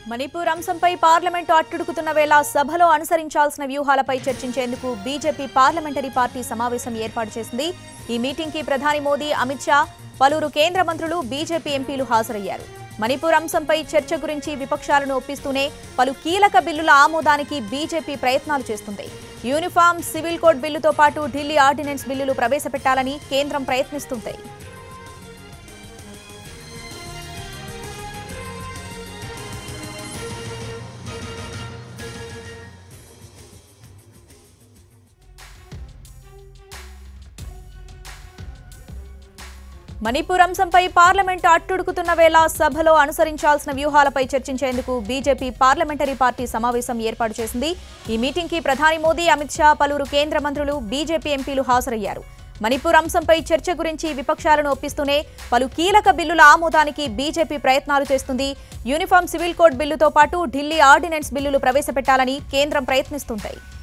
మణిపూర్ అంశంపై పార్లమెంటు అట్టుడుకుతున్న వేళ సభలో అనుసరించాల్సిన వ్యూహాలపై చర్చించేందుకు బీజేపీ పార్లమెంటరీ పార్టీ సమావేశం ఏర్పాటు చేసింది ఈ మీటింగ్కి ప్రధాని మోదీ అమిత్ షా పలువురు కేంద్ర మంత్రులు బీజేపీ ఎంపీలు హాజరయ్యారు మణిపూర్ అంశంపై చర్చ గురించి విపక్షాలను ఒప్పిస్తూనే పలు కీలక బిల్లుల ఆమోదానికి బీజేపీ ప్రయత్నాలు చేస్తుంది యూనిఫామ్ సివిల్ కోడ్ బిల్లుతో పాటు ఢిల్లీ ఆర్డినెన్స్ బిల్లులు ప్రవేశపెట్టాలని కేంద్రం ప్రయత్నిస్తుంది మణిపూర్ అంశంపై పార్లమెంటు అట్టుడుకుతున్న వేళ సభలో అనుసరించాల్సిన వ్యూహాలపై చర్చించేందుకు బీజేపీ పార్లమెంటరీ పార్టీ సమావేశం ఏర్పాటు చేసింది ఈ మీటింగ్కి ప్రధాని మోదీ అమిత్ షా పలువురు కేంద్ర మంత్రులు బీజేపీ ఎంపీలు హాజరయ్యారు మణిపూర్ అంశంపై చర్చ గురించి విపక్షాలను ఒప్పిస్తూనే పలు కీలక బిల్లుల ఆమోదానికి బీజేపీ ప్రయత్నాలు చేస్తుంది యూనిఫామ్ సివిల్ కోడ్ బిల్లుతో పాటు ఢిల్లీ ఆర్డినెన్స్ బిల్లులు ప్రవేశపెట్టాలని కేంద్రం ప్రయత్నిస్తుంది